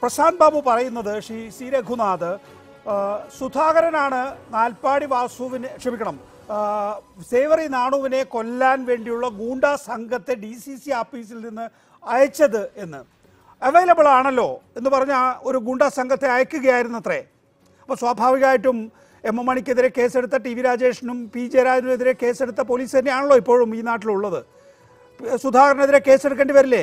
പ്രശാന്ത് ബാബു പറയുന്നത് ശ്രീ സി രഘുനാഥ് ആ, സുധാകരനാണ് നാൽപ്പാടി വാസുവിനെ ക്ഷമിക്കണം ആ, സേവറി നാണുവിനെ കൊല്ലാൻ വേണ്ടിയുള്ള ഗൂണ്ടാ സംഘത്തെ ഡി സി സി ഓഫീസിൽ നിന്ന് അയച്ചത് എന്ന് അവൈലബിൾ ആണല്ലോ എന്ന് പറഞ്ഞ ആ ഒരു ഗൂണ്ടാ സംഘത്തെ അയക്കുകയായിരുന്നത്രേ അപ്പോൾ സ്വാഭാവികമായിട്ടും എം എം മണിക്കെതിരെ കേസെടുത്ത ടി വി രാജേഷിനും പി ജയരാജനുമെതിരെ കേസെടുത്ത പോലീസ് തന്നെയാണല്ലോ ഇപ്പോഴും ഈ നാട്ടിലുള്ളത് സുധാകരനെതിരെ കേസെടുക്കേണ്ടി വരില്ലേ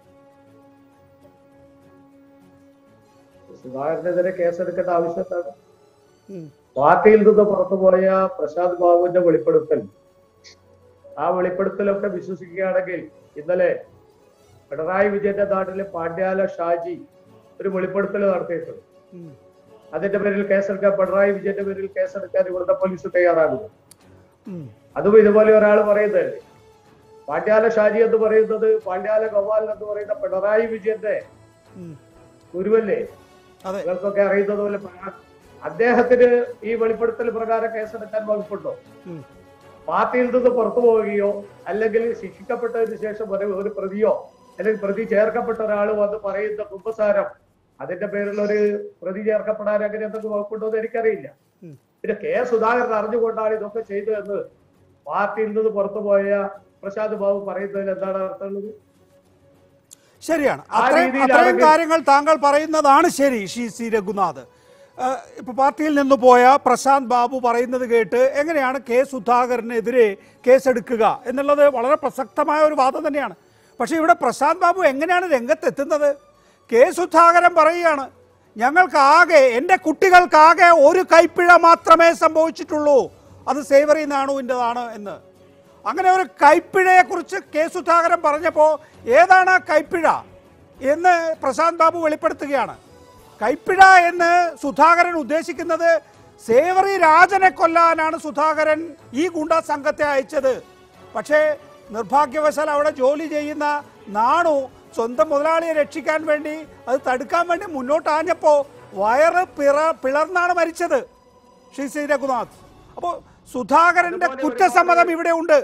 സുധാകരനെതിരെ കേസെടുക്കേണ്ട ആവശ്യം എന്താണ് പാർട്ടിയിൽ നിന്ന് പുറത്തുപോയ പ്രശാന്ത് ബാബുവിന്റെ വെളിപ്പെടുത്തൽ ആ വെളിപ്പെടുത്തലൊക്കെ വിശ്വസിക്കുകയാണെങ്കിൽ ഇന്നലെ പിണറായി വിജയന്റെ നാട്ടിലെ പാണ്ഡ്യാല ഷാജി ഒരു വെളിപ്പെടുത്തൽ നടത്തിയിട്ടുണ്ട് ഉം. അതിന്റെ പേരിൽ കേസെടുക്കാൻ പിണറായി വിജയന്റെ പേരിൽ കേസെടുക്കാൻ ഇവിടുത്തെ പോലീസ് തയ്യാറാകുന്നു ഉം. അതും ഇതുപോലെ ഒരാൾ പറയുന്നതല്ലേ പാണ്ഡ്യാല ഷാജി എന്ന് പറയുന്നത് പാണ്ഡ്യാല ഗോപാലൻ എന്ന് പറയുന്ന പിണറായി വിജയന്റെ ഉം. ഗുരുവല്ലേ അതെ നിങ്ങൾക്കൊക്കെ അറിയുന്നത് പോലെ പറയാം. അദ്ദേഹത്തിന് ഈ വെളിപ്പെടുത്തൽ പ്രകാരം കേസെടുക്കാൻ വകുപ്പുണ്ടോ ഉം. പാർട്ടിയിൽ നിന്ന് പുറത്തു പോവുകയോ അല്ലെങ്കിൽ ശിക്ഷിക്കപ്പെട്ടതിന് ശേഷം ഒരു ഒരു പ്രതിയോ അല്ലെങ്കിൽ പ്രതി ചേർക്കപ്പെട്ട ഒരാൾ വന്ന് പറയുന്ന കുമ്പസാരം അതിന്റെ പേരിൽ ഒരു പ്രതി ചേർക്കപ്പെടാൻ അങ്ങനെ എന്തൊക്കെ വകുപ്പുണ്ടോ എന്ന് എനിക്കറിയില്ല ഉം. പിന്നെ കെ സുധാകരൻ അറിഞ്ഞുകൊണ്ടാണ് ഇതൊക്കെ ചെയ്തതെന്ന് പാർട്ടിയിൽ നിന്ന് പുറത്തു പോയ പ്രശാന്ത് ബാബു പറയുന്നതിൽ എന്താണ് അർത്ഥമുള്ളത് ശരിയാണ് ആ അത്രയും രീതിയിലാണെങ്കിൽ- അത്രയും കാര്യങ്ങൾ താങ്കൾ പറയുന്നതാണ് ശരി ശ്രീ സി രഘുനാഥ് ഏഹ്, ഇപ്പൊ പാർട്ടിയിൽ നിന്ന് പോയ പ്രശാന്ത് ബാബു പറയുന്നത് കേട്ട് എങ്ങനെയാണ് കെ സുധാകരനെതിരെ കേസെടുക്കുക എന്നുള്ളത് വളരെ പ്രസക്തമായ ഒരു വാദം തന്നെയാണ് പക്ഷേ ഇവിടെ പ്രശാന്ത് ബാബു എങ്ങനെയാണ് രംഗത്തെത്തുന്നത് കെ സുധാകരൻ പറയുകയാണ് ഞങ്ങൾക്കാകെ എൻ്റെ കുട്ടികൾക്കാകെ ഒരു കൈപ്പിഴ മാത്രമേ സംഭവിച്ചിട്ടുള്ളൂ അത് സേവറി നാണുവിൻ്റെതാണ് എന്ന് അങ്ങനെ ഒരു കൈപ്പിഴയെക്കുറിച്ച് കെ സുധാകരൻ പറഞ്ഞപ്പോൾ ഏതാണ് ആ കൈപ്പിഴ എന്ന് പ്രശാന്ത് ബാബു വെളിപ്പെടുത്തുകയാണ് കൈപ്പിഴ എന്ന് സുധാകരൻ ഉദ്ദേശിക്കുന്നത് സേവറി രാജനെ കൊല്ലാനാണ് സുധാകരൻ ഈ ഗുണ്ടാ സംഘത്തെ അയച്ചത് പക്ഷേ നിർഭാഗ്യവശാൽ അവിടെ ജോലി ചെയ്യുന്ന നാണു സ്വന്തം മുതലാളിയെ രക്ഷിക്കാൻ വേണ്ടി അത് തടുക്കാൻ വേണ്ടി മുന്നോട്ടാഞ്ഞപ്പോൾ വയറ് പിറ പിളർന്നാണ് മരിച്ചത് ശ്രീ ശ്രീ രഘുനാഥ് അപ്പോൾ സുധാകരന്റെ അതുപോലെ കുറ്റസമ്മതം ഇവിടെ ഉണ്ട്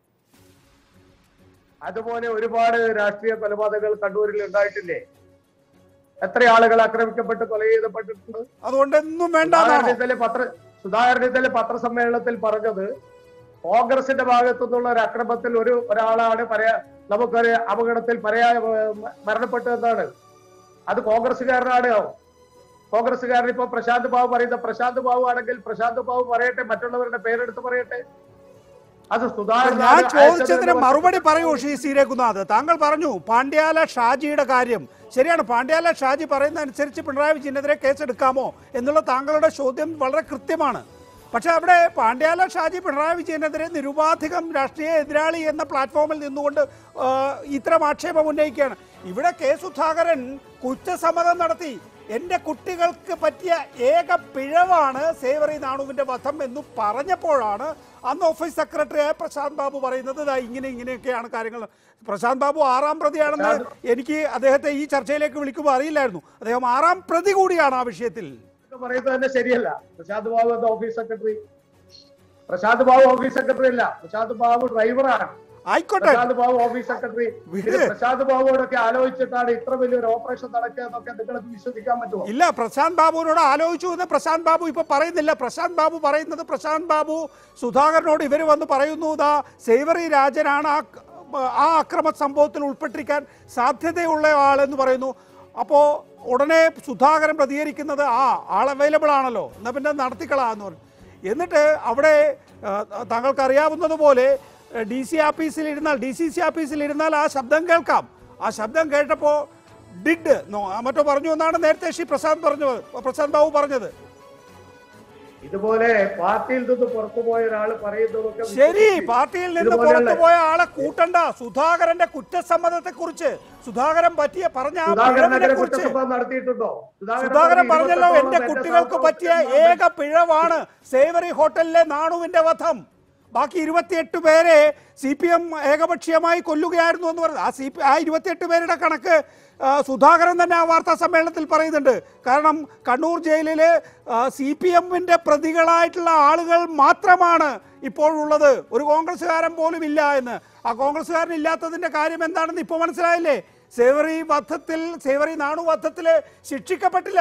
അതുപോലെ ഒരുപാട് രാഷ്ട്രീയ കൊലപാതകങ്ങൾ കണ്ണൂരിൽ ഉണ്ടായിട്ടില്ലേ എത്ര ആളുകൾ ആക്രമിക്കപ്പെട്ട് കൊല ചെയ്യപ്പെട്ടിട്ടുണ്ട് അതുകൊണ്ട് എന്നും വേണ്ട സുധാകരൻ ഇന്നലെ പത്ര സുധാകരൻ ഇന്നലെ പത്രസമ്മേളനത്തിൽ പറഞ്ഞത് കോൺഗ്രസിന്റെ ഭാഗത്തു നിന്നുള്ള ഒരു അക്രമത്തിൽ ഒരു ഒരാളാണ് പറയാ നമുക്കൊരു അപകടത്തിൽ പറയാ മരണപ്പെട്ടതെന്നാണ് അത് കോൺഗ്രസ്സുകാരനാണ് കോൺഗ്രസ്സുകാരൻ ഇപ്പൊ പ്രശാന്ത് ബാബു പറയുന്ന പ്രശാന്ത് ബാബു ആണെങ്കിൽ പ്രശാന്ത് ബാബു പറയട്ടെ മറ്റുള്ളവരുടെ പേരെടുത്ത് പറയട്ടെ അത് സുധാകരൻ ഞാൻ ചോദിച്ചതിന് മറുപടി പറയൂ ശ്രീ സി രഘുനാഥ് താങ്കൾ പറഞ്ഞു പാണ്ഡ്യാല ഷാജിയുടെ കാര്യം ശരിയാണ് പാണ്ഡ്യാല ഷാജി പറയുന്ന അനുസരിച്ച് പിണറായി വിജയനെതിരെ കേസെടുക്കാമോ എന്നുള്ള താങ്കളുടെ ചോദ്യം വളരെ കൃത്യമാണ് പക്ഷെ അവിടെ പാണ്ഡ്യാല ഷാജി പിണറായി വിജയനെതിരെ നിരുപാധികം രാഷ്ട്രീയ എതിരാളി എന്ന പ്ലാറ്റ്ഫോമിൽ നിന്നുകൊണ്ട് ആ, ഇത്തരം ആക്ഷേപം ഉന്നയിക്കുകയാണ് ഇവിടെ കെ സുധാകരൻ കുറ്റസമ്മതം നടത്തി എൻ്റെ കുട്ടികൾക്ക് പറ്റിയ ഏക പിഴവാണ് സേവറി നാണുവിൻ്റെ വധം എന്ന് പറഞ്ഞപ്പോഴാണ് അന്ന് ഓഫീസ് സെക്രട്ടറിയായ പ്രശാന്ത് ബാബു പറയുന്നത് "ദാ ഇങ്ങനെ ഇങ്ങനെയൊക്കെയാണ് കാര്യങ്ങൾ പ്രശാന്ത് ബാബു ആറാം പ്രതിയാണെന്ന് എനിക്ക് അദ്ദേഹത്തെ ഈ ചർച്ചയിലേക്ക് വിളിക്കുമ്പോൾ അറിയില്ലായിരുന്നു അദ്ദേഹം ആറാം പ്രതി കൂടിയാണ് ആ വിഷയത്തിൽ പറയുന്നത് തന്നെ ശരിയല്ല പ്രശാന്ത് ബാബു എന്ന office secretary Prashanth Babu office secretary അല്ല പ്രശാന്ത് ബാബു ഡ്രൈവറാണ് ആയിക്കോട്ടെ പ്രശാന്ത് ബാബു ഓഫീസ് സെക്രട്ടറി വിട്. പിന്നെ പ്രശാന്ത് ബാബുവോടൊക്കെ ആലോചിച്ചിട്ടാണ് ഇത്ര വലിയൊരു ഓപ്പറേഷൻ നടക്കുകയെന്നൊക്കെ നിങ്ങൾക്ക് വിശ്വസിക്കാൻ പറ്റുമോ ഇല്ല പ്രശാന്ത് ബാബുവിനോട് ആലോചിച്ചു എന്ന് പ്രശാന്ത് ബാബു ഇപ്പൊ പറയുന്നില്ല പ്രശാന്ത് ബാബു പറയുന്നത് പ്രശാന്ത് ബാബു സുധാകരനോട് ഇവർ വന്ന് പറയുന്നു ദാ സേവറി രാജനാണ് ആ ആ അക്രമ സംഭവത്തിൽ ഉൾപ്പെട്ടിരിക്കാൻ സാധ്യതയുള്ള ആളെന്ന് പറയുന്നു അപ്പോൾ ഉടനെ സുധാകരൻ പ്രതികരിക്കുന്നത് ആ ആൾ അവൈലബിൾ ആണല്ലോ എന്നാൽ പിന്നെ നടത്തിക്കളാ എന്ന് പറഞ്ഞു എന്നിട്ട് അവിടെ ആ, താങ്കൾക്ക് അറിയാവുന്നതുപോലെ ഡി സി ഓഫീസിൽ ഇരുന്നാൽ ഡി സി സി ഓഫീസിൽ ഇരുന്നാൽ ആ ശബ്ദം കേൾക്കാം ആ ശബ്ദം കേട്ടപ്പോൾ ഡിഡ് നോ മറ്റോ പറഞ്ഞു എന്നാണ് നേരത്തെ ശ്രീ പ്രസാദ് പറഞ്ഞത് പ്രസാദ് ബാബു പറഞ്ഞത് ഇതുപോലെ പാർട്ടിയിൽ നിന്ന് പുറത്തുപോയ ഒരാൾ പറയുന്നതൊക്കെ ശരി വിശ്വസിച്ച് പാർട്ടിയിൽ നിന്ന് ഇതുപോലെയുള്ള- പുറത്തുപോയ ആളെ കൂട്ടണ്ട സുധാകരന്റെ കുറ്റസമ്മതത്തെ കുറിച്ച് സുധാകരൻ പറ്റിയ പറഞ്ഞ ആ സുധാകരൻ പിഴവിനെ അങ്ങനെ കുറിച്ച് കുറ്റസമ്മതം നടത്തിയിട്ടുണ്ടോ സുധാകരൻ പറഞ്ഞല്ലോ ഇരുപത്തെട്ടോളം എന്റെ എന്റെ കുട്ടികൾക്ക് സഹപ്രവർത്തകന്മാർ പറ്റിയ ഏക പിഴവാണ് സേവറി ഹോട്ടലിലെ നാണുവിന്റെ വധം ബാക്കി ഇരുപത്തിയെട്ട് പേരെ സി പി എം ഏകപക്ഷീയമായി കൊല്ലുകയായിരുന്നു എന്ന് പറഞ്ഞു ആ സി പി ആ ഇരുപത്തിയെട്ട് പേരുടെ കണക്ക് ആ, സുധാകരൻ തന്നെ ആ വാർത്താ സമ്മേളനത്തിൽ പറയുന്നുണ്ട് കാരണം കണ്ണൂർ ജയിലിൽ സി പി എമ്മിൻ്റെ പ്രതികളായിട്ടുള്ള ആളുകൾ മാത്രമാണ് ഇപ്പോഴുള്ളത് ഒരു കോൺഗ്രസ്സുകാരൻ പോലും ഇല്ല എന്ന് ആ കോൺഗ്രസ്സുകാരൻ ഇല്ലാത്തതിൻ്റെ കാര്യം എന്താണെന്ന് ഇപ്പോൾ മനസ്സിലായില്ലേ സേവറി വധത്തിൽ സേവറി നാണു വധത്തിൽ ശിക്ഷിക്കപ്പെട്ടില്ല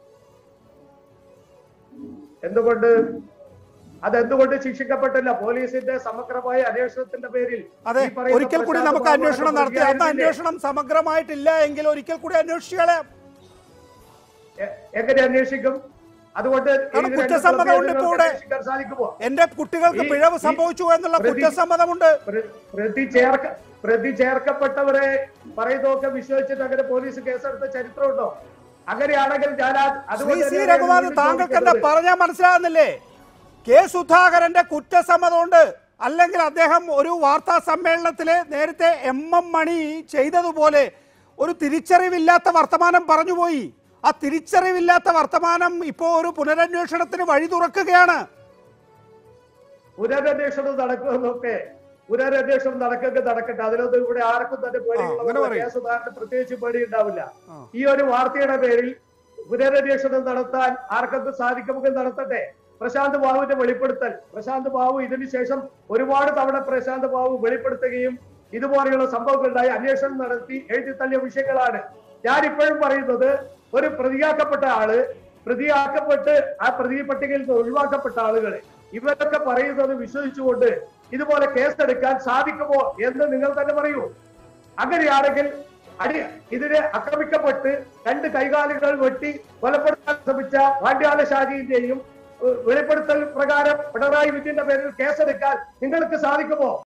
എന്തുകൊണ്ട് അതെന്തുകൊണ്ട് ശിക്ഷിക്കപ്പെട്ടില്ല പോലീസിന്റെ സമഗ്രമായ അന്വേഷണത്തിന്റെ പേരിൽ അതെ ഈ പറയുന്ന ഒരിക്കൽ കൂടി പ്രശാന്ത് നമുക്ക് ബാബു അന്വേഷണം നടത്തി അന്ന് പ്രതിയായിരുന്നില്ലേ? അന്വേഷണം സമഗ്രമായിട്ടില്ല എങ്കിൽ ഒരിക്കൽ കൂടി അന്വേഷിച്ചു കളയാം എ- എങ്ങനെ അന്വേഷിക്കും അതുകൊണ്ട് ഈ കാരണം രണ്ട് കുറ്റസമ്മതം ഉണ്ട് പ്രതികൾക്ക് കൂടെ. അന്വേഷിക്കാൻ സാധിക്കുമോ എന്റെ കുട്ടികൾക്ക് ഈ- പിഴവ് ഈ സംഭവിച്ചു എന്നുള്ള പ്രതി- കുറ്റസമ്മതമുണ്ട് പ്ര- പ്രതി ചേർക്ക പ്രതി ചേർക്കപ്പെട്ടവരെ പറയുന്നതൊക്കെ വിശ്വസിച്ചിട്ട് അങ്ങനെ പോലീസ് കേസെടുത്ത ചരിത്രമുണ്ടോ അങ്ങനെയാണെങ്കിൽ ഞാൻ ആ- ശ്രീ അതുകൊണ്ട് സി തന്നെയാണ് രഘുനാഥ് ഞാൻ താങ്കൾക്ക് എന്താ ചോദിക്കുന്നത്. പറഞ്ഞാൽ മനസ്സിലാകുന്നില്ലേ കെ സുധാകരന്റെ കുറ്റസമ്മതമുണ്ട് അല്ലെങ്കിൽ അദ്ദേഹം ഒരു വാർത്താ സമ്മേളനത്തില് നേരത്തെ എം എം മണി ചെയ്തതുപോലെ ഒരു തിരിച്ചറിവില്ലാത്ത വർത്തമാനം പറഞ്ഞുപോയി ആ തിരിച്ചറിവില്ലാത്ത വർത്തമാനം ഇപ്പോൾ ഒരു പുനരന്വേഷണത്തിന് വഴി തുറക്കുകയാണ് പുനരന്വേഷണം നടക്കുമെന്നൊക്കെ പുനരന്വേഷണം നടക്കൊക്കെ നടക്കട്ടെ അതിനൊന്നും ഇവിടെ ആർക്കും തന്നെ അങ്ങനെ പേടിയുള്ള പറയൂ. കെ സുധാകരന് പ്രത്യേകിച്ച് പേടി ഉണ്ടാവില്ല ആ. ഈ ഒരു വാർത്തയുടെ പേരിൽ പുനരന്വേഷണം നടത്താൻ ആർക്കൊക്കെ സാധിക്കുമെങ്കിൽ നടത്തട്ടെ പ്രശാന്ത് ബാബുവിന്റെ വെളിപ്പെടുത്തൽ പ്രശാന്ത് ബാബു ഇതിനു ശേഷം ഒരുപാട് തവണ പ്രശാന്ത് ബാബു വെളിപ്പെടുത്തുകയും ഇതുപോലെയുള്ള സംഭവങ്ങളുണ്ടായി അന്വേഷണം നടത്തി എഴുതി തള്ളിയ വിഷയങ്ങളാണ് ഞാൻ ഇപ്പോഴും പറയുന്നത് ഒരു പ്രതിയാക്കപ്പെട്ട ആള് പ്രതിയാക്കപ്പെട്ട് ആ പ്രതി പട്ടികയിൽ നിന്ന് ഒഴിവാക്കപ്പെട്ട ആളുകളെ ഇവരൊക്കെ പറയുന്നത് വിശ്വസിച്ചുകൊണ്ട് ഇതുപോലെ കേസെടുക്കാൻ സാധിക്കുമോ എന്ന് നിങ്ങൾ തന്നെ പറയൂ അങ്ങനെയാണെങ്കിൽ അടി ഇതിന് ആക്രമിക്കപ്പെട്ട് രണ്ട് കൈകാലുകൾ വെട്ടി കൊലപ്പെടുത്താൻ ശ്രമിച്ച പാണ്ഡ്യാല ഷാജിന്റെയും ഏഹ്, വെളിപ്പെടുത്തൽ പ്രകാരം പിണറായി വിജയന്റെ പേരിൽ കേസെടുക്കാൻ നിങ്ങൾക്ക് സാധിക്കുമോ